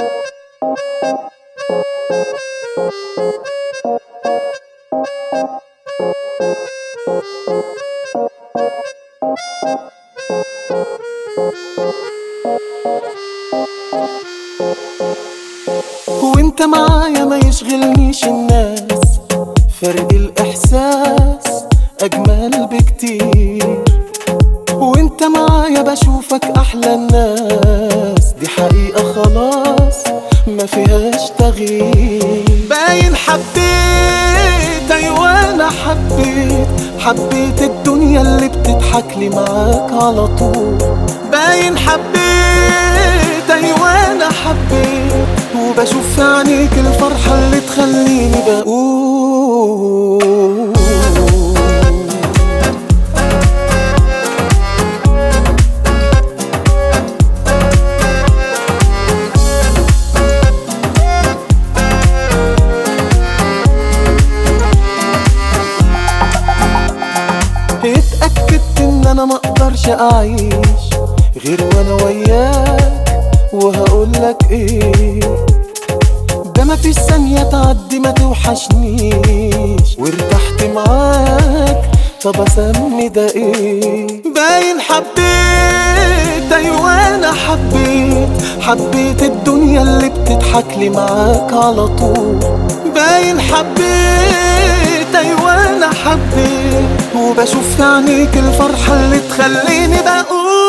وانت معايا ما يشغلنيش الناس فرق الاحساس اجمل بكتير وانت معايا بشوفك احلى الناس دي حقيقة خلاص ما فيهاش تغيير باين حبيت ايوه انا حبيت حبيت الدنيا اللي بتضحك لي معاك على طول باين حبيت ايوه انا حبيت وبشوف في عينيك الفرحة اللي تخليني بقول اتأكدت ان انا مقدرش اعيش غير وانا وياك وهقولك ايه ده مفيش ثانية تعدي ما توحشنيش وارتحت معاك طب اسمي ده ايه باين حبيت ايوه انا حبيت حبيت الدنيا اللي بتضحك لي معاك على طول باين حبيت ايوه انا حبيت وبشوف في عينيك الفرحة اللي تخليني بقول